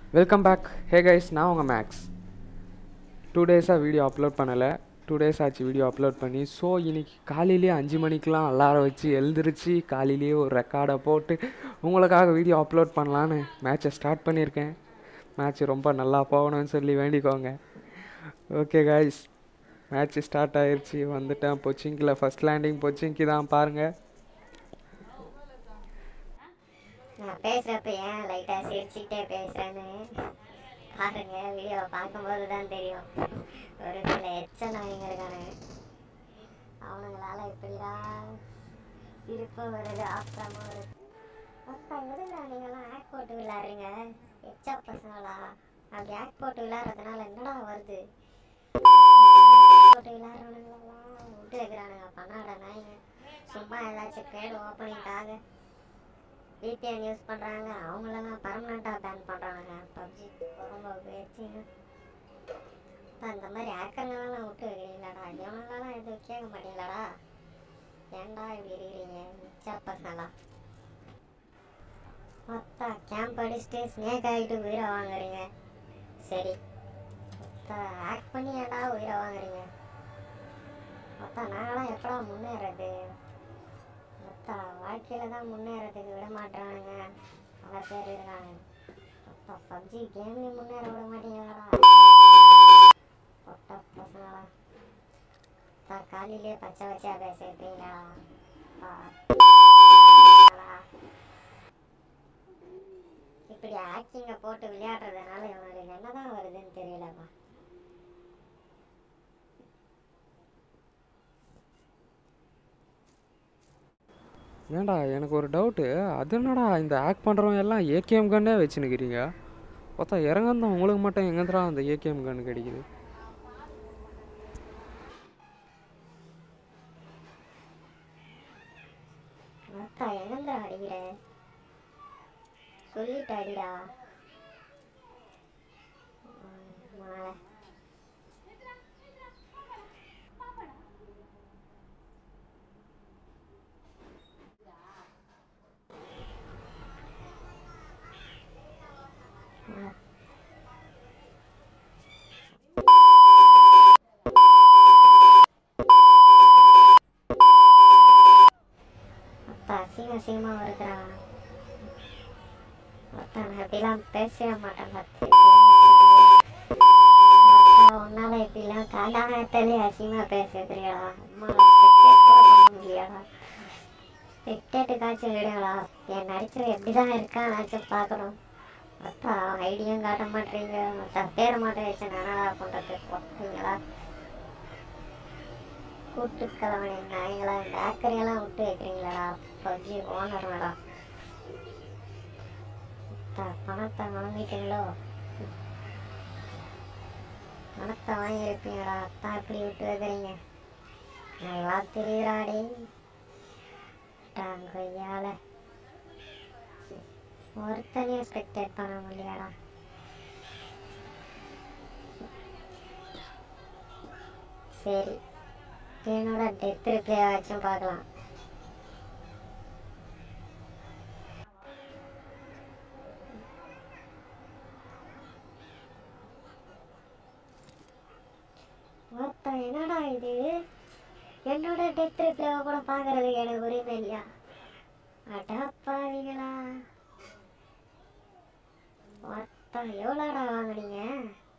Welcome back ஹே guys நான் உங்கள் max two டேஸாக வீடியோ அப்லோட் பண்ணலை டூ டேஸ் ஆச்சு வீடியோ அப்லோட் பண்ணி ஸோ இன்னைக்கு காலையிலேயே அஞ்சு மணிக்கெலாம் அலாரம் வச்சு எழுந்திரிச்சு காலையிலேயே ஒரு ரெக்கார்டை போட்டு உங்களுக்காக வீடியோ அப்லோட் பண்ணலான்னு மேட்சை ஸ்டார்ட் பண்ணியிருக்கேன் மேட்ச் ரொம்ப நல்லா போகணும்னு சொல்லி வேண்டிக்கோங்க ஓகே கைஸ் மேட்ச் ஸ்டார்ட் ஆயிருச்சு வந்துட்டேன் பொச்சிங்கில் ஃபஸ்ட் லேண்டிங் பொச்சிங்கி தான் பாருங்கள் நான் பேசுறப்ப ஏன் லைட்டா சிரிச்சுக்கிட்டே பேசுறேன்னு பாருங்க வீடியோ பார்க்கும்போது தான் தெரியும் ஒரு சில எச்ச நாய்ங்க இருக்கானுங்க அவனுங்களால இப்படிலாம் சிரிப்பு வருது ஆத்திரமா வருது அப்பா எதுங்க நீங்களாம் ஆக்ட் போட்டு விளையாடுறீங்க எச்சா பசங்களா அப்படி ஆக்ட் போட்டு விளையாடுறதுனால என்னடா வருது போட்டு விளையாடுறவனுங்களெல்லாம் விட்டு வைக்கிறானுங்க பண்ணாட நாய்ங்க சும்மா ஏதாச்சும் பேடு ஓப்பனிங்காக விபிஎன் யூஸ் பண்ணுறாங்க அவங்களெல்லாம் பர்மனெண்ட்டாக பேன் பண்ணுறாங்க பப்ஜி ரொம்ப பேச்சுங்க இந்த மாதிரி ஹேக்கருங்களெல்லாம் விட்டு வைக்கிறீங்களாடா இவனுங்களெல்லாம் எதுவும் கேட்க மாட்டீங்களாடா ஏன்டா இப்படி இருக்கிறீங்க மிச்சா பசங்களா மொத்தா கேம்ப் அடிச்சுட்டு ஸ்னேக் ஆகிட்டு உயிரை வாங்குறீங்க சரி மொத்தா ஹேக் பண்ணி ஏன்டா உயிரை வாங்குறீங்க மொத்தா நாங்களாம் எப்படா முன்னேறது மொத்தா வாழ்க்கையில தான் முன்னேறதுக்கு விட மாட்டானுங்க பல பேர் இருக்காங்க மொத்தா பப்ஜி கேம்லேயும் முன்னேற விட மாட்டீங்களாடா பொட்ட பசங்களா மொத்தா காலையிலே பச்சை வச்சா பேசிட்டீங்களா இப்படி ஆக்டிங்கை போட்டு விளையாடுறதுனால இவனுக்கு என்னதான் வருதுன்னு தெரியலப்பா ஏன்டா எனக்கு ஒரு டவுட்டு அது என்னடா இந்த ஆக்ட் பண்ணுறவங்க எல்லாம் ஏகேஎம் கன்னே வச்சுன்னுக்கிறீங்க பார்த்தா இறங்கந்தான் உங்களுக்கு மட்டும் எங்கேருந்துடா அந்த ஏகேஎம் கன் கிடைக்குது அக்கா எங்கேருந்து அடிக்கிற சொல்லிட்டு அடிடா ம், மாலை ஆ. அப்பா அசிங்க அசிங்கமா வருகிறான் அப்பா நான் இப்படிலாம் பேசவே மாட்டேன் உன்னால இப்படிலாம் காண்டாகத்தாலே அசிங்கமா பேசுறீங்களா அம்மா ஸ்பெக்டேட் கூட பண்ண முடியாதா ஸ்பெக்டேட்டுக்காச்சும் விடுங்களா என் நடிச்சது எப்படிதான் இருக்கான்னாச்சும் பார்க்கணும் அப்பா ஐடியும் காட்ட மாட்டீங்க மற்ற பேரை மட்டும் வச்சு நானா பண்றது போட்டீங்களா கூட்டு கலவணி நாய்களா இந்த ஆக்கரையெல்லாம் விட்டு வைக்கிறீங்களா பப்ஜி ஓனர் மேடம் பணத்தை வாங்கிட்டீங்களோ பணத்தை வாங்கியிருப்பீங்களா அத்தான் இப்படி விட்டு வைக்கிறீங்க நல்லா தெரியுறாடி கொய்யால ஒருத்தனையும் ஸ்பெக்டேட் பண்ண முடியாடா சரி என்னோட டெத் ரிப்ளே ஆச்சும் பார்க்கலாம் மொத்தம் என்னடா இது என்னோட டெத் ரிப்ளேவை கூட பார்க்கறதுக்கு எனக்கு உரிமை இல்லையா அடப்பாவிகளா மொத்தம் எவ்வளோடா வாங்குனீங்க